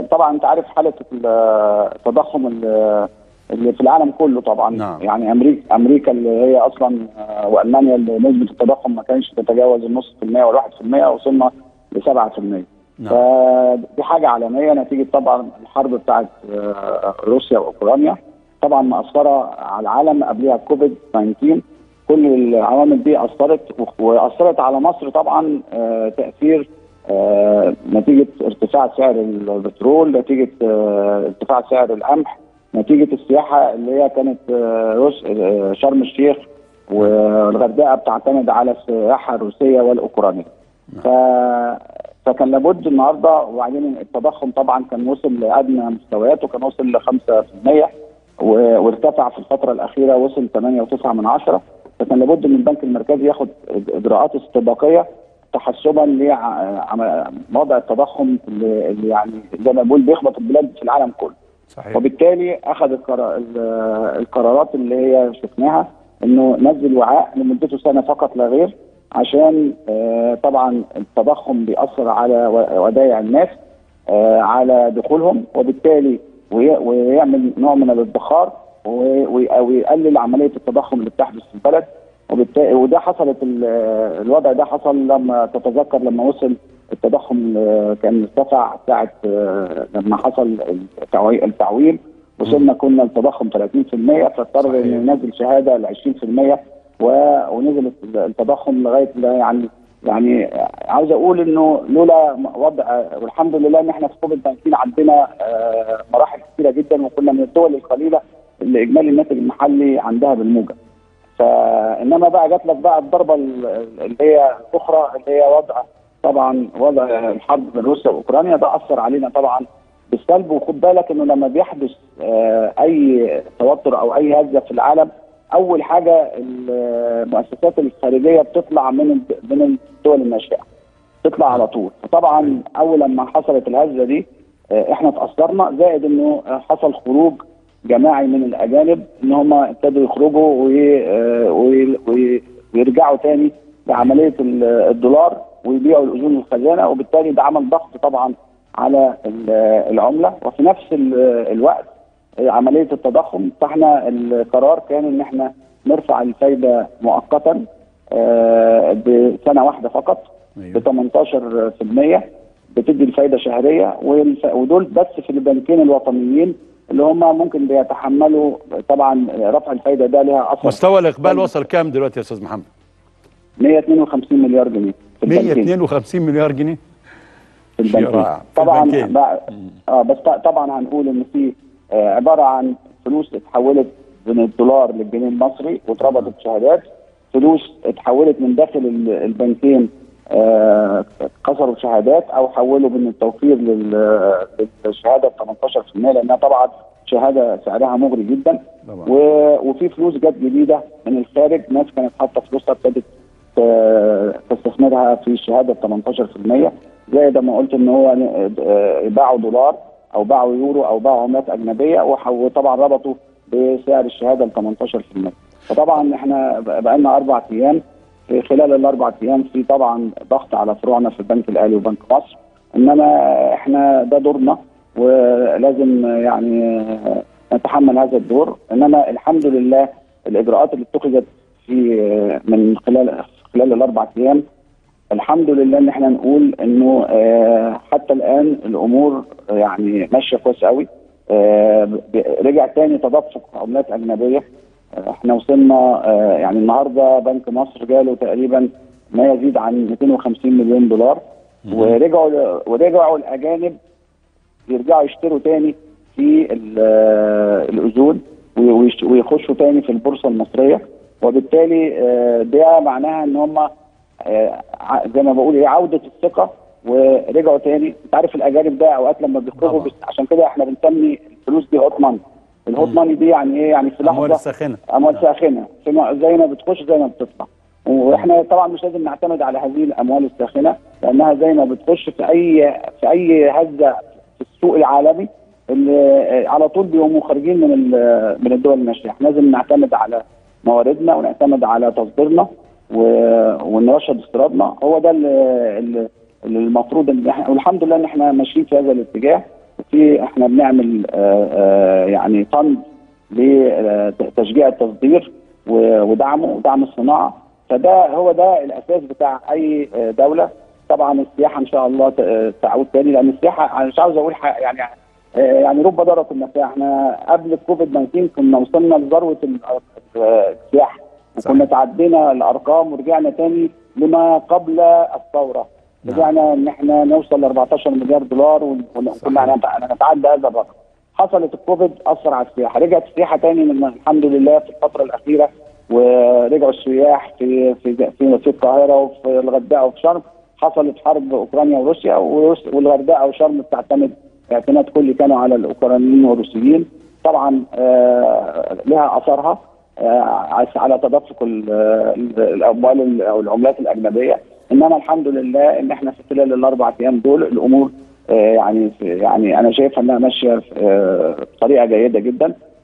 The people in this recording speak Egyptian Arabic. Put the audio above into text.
طبعا انت عارف حاله التضخم اللي في العالم كله طبعا نعم. يعني امريكا امريكا اللي هي اصلا آه، والمانيا اللي نسبه التضخم ما كانش تتجاوز النص في المية والواحد في المية وصلنا ل 7 في المية نعم. فدي حاجه عالميه نتيجه طبعا الحرب بتاعت آه، روسيا واوكرانيا طبعا مأثره على العالم قبلها كوفيد 19 كل العوامل دي اثرت واثرت على مصر طبعا آه، تاثير آه، نتيجه ارتفاع سعر البترول نتيجه آه، ارتفاع سعر القمح نتيجه السياحه اللي هي كانت آه، روس آه، شرم الشيخ والغردقه بتعتمد على السياحه الروسيه والاوكرانيه. ف... فكان لابد النهارده وبعدين التضخم طبعا كان وصل لادنى مستويات وكان وصل ل 5% و- وارتفع في الفتره الاخيره وصل 8.9 من عشرة فكان لابد ان البنك المركزي ياخد اجراءات استباقيه تحسبا لوضع التضخم اللي اللي يعني زي ما بقول بيخبط البلاد في العالم كله. صحيح وبالتالي اخذ القرا- ال- القرارات اللي هي شفناها انه نزل وعاء لمدته سنه فقط لا غير عشان آه، طبعا التضخم بيأثر على و- ودائع الناس آه، على دخولهم وبالتالي وي- ويعمل نوع من الادخار و- وي- ويقلل عمليه التضخم اللي بتحدث في البلد وبالتالي وده حصلت ال- الوضع ده حصل لما تتذكر لما وصل التضخم آه، كان ارتفع ساعه آه، لما حصل التعوي- التعويم وصلنا كنا التضخم 30% فاضطر صحيح. انه ينزل شهاده ل 20% و- ونزل التضخم لغايه لا يعني يعني عاوز اقول انه لولا وضع والحمد لله ان احنا في كوفيد 19 عندنا آه، مراحل كثيره جدا وكنا من الدول القليله اللي اجمالي الناتج المحلي عندها بالموجب. فانما بقى جات لك بقى الضربه ال- اللي هي الاخرى اللي هي وضع طبعا وضع الحرب بين روسيا واوكرانيا ده اثر علينا طبعا بالسلب وخد بالك انه لما بيحدث آه، اي توتر او اي هزه في العالم اول حاجه المؤسسات الخارجيه بتطلع من الد- من الدول الناشئه تطلع على طول فطبعا اول لما حصلت الهزه دي آه، احنا تاثرنا زائد انه آه، حصل خروج جماعي من الاجانب ان هم ابتدوا يخرجوا وي- آه، وي- وي- ويرجعوا تاني لعمليه ال- الدولار ويبيعوا الاذون الخزانه وبالتالي ده عمل ضغط طبعا على ال- العمله وفي نفس ال- الوقت عمليه التضخم فاحنا القرار كان ان احنا نرفع الفايده مؤقتا آه، بسنه واحده فقط أيوة. ب 18% بتدي الفايده شهريه والف- ودول بس في البنكين الوطنيين اللي هم ممكن بيتحملوا طبعا رفع الفايده ده ليها اثر مستوى الاقبال وصل كام دلوقتي يا استاذ محمد 152 مليار جنيه في البنكين 152 مليار جنيه في شيء البنكين رائع. في طبعا البنكين. بقى اه بس ط- طبعا هنقول ان في آه عباره عن فلوس اتحولت من الدولار للجنيه المصري واتربطت شهادات فلوس اتحولت من داخل ال- البنكين آه كسروا شهادات او حولوا من التوفير لل- للشهاده ب 18% لانها طبعا شهاده سعرها مغري جدا طبعا. و- وفي فلوس جت جديده من الخارج ناس كانت حاطه فلوسها ابتدت ت- تستثمرها في الشهاده ب 18% زي ده ما قلت ان هو آه، باعوا دولار او باعوا يورو او باعوا عملات اجنبيه وح- وطبعا ربطوا بسعر الشهاده ب 18% فطبعا احنا بقى لنا اربع ايام في خلال الاربع ايام في طبعا ضغط على فروعنا في البنك الاهلي وبنك مصر انما احنا ده دورنا ولازم يعني نتحمل هذا الدور انما الحمد لله الاجراءات اللي اتخذت في من خلال خلال الاربع ايام الحمد لله ان احنا نقول انه آه، حتى الان الامور يعني ماشيه كويس قوي آه، ب- رجع تاني تدفق عملات اجنبيه آه، احنا وصلنا آه، يعني النهارده بنك مصر جاله تقريبا ما يزيد عن 250 مليون دولار ورجعوا ورجعوا الاجانب يرجعوا يشتروا تاني في ال- آه، الاذون ويش- ويخشوا تاني في البورصه المصريه وبالتالي آه، ده معناها ان هم آه، ع- زي ما بقول ايه عوده الثقه ورجعوا تاني انت عارف الاجانب ده اوقات لما بيخرجوا طبعا. بس عشان كده احنا بنسمي الفلوس دي هوت ماني الهوت ماني دي يعني ايه يعني في الاموال لحظه الساخنه اموال ساخنه في ما- زي ما بتخش زي ما بتطلع واحنا طبعا مش لازم نعتمد على هذه الاموال الساخنه لانها زي ما بتخش في اي في اي هزه في السوق العالمي اللي على طول بيقوموا خارجين من ال- من الدول الناشئه احنا لازم نعتمد على مواردنا ونعتمد على تصديرنا و- ونرشد استيرادنا هو ده اللي, اللي اللي المفروض ان احنا والحمد لله ان احنا ماشيين في هذا الاتجاه في احنا بنعمل آه، آه، يعني فند لتشجيع التصدير و- ودعمه ودعم الصناعه فده هو ده الاساس بتاع اي آه، دوله طبعا السياحه ان شاء الله ت- آه، تعود تاني لان السياحه انا مش عاوز اقول ح- يعني آه، يعني رب ضاره النفع احنا قبل الكوفيد 19 كنا وصلنا لذروه ال- آه، السياحه وكنا تعدينا الارقام ورجعنا تاني لما قبل الثوره نعم. رجعنا ان احنا نوصل ل 14 مليار دولار ون- ون- صحيح. وكنا هنت- هنتعدى هذا الرقم حصلت الكوفيد اثر على السياحه رجعت السياحه تاني من الحمد لله في الفتره الاخيره ورجعوا السياح في في في, في القاهره وفي الغردقه وفي شرم حصلت حرب اوكرانيا وروسيا وروس- والغردقه وشرم بتعتمد اعتماد كلي كانوا على الاوكرانيين والروسيين طبعا آه لها اثرها آه على تدفق ال- ال- الاموال ال- او العملات الاجنبيه انما الحمد لله ان احنا في خلال الاربع ايام دول الامور آه، يعني في- يعني انا شايفها انها ماشيه في- آه، بطريقه جيده جدا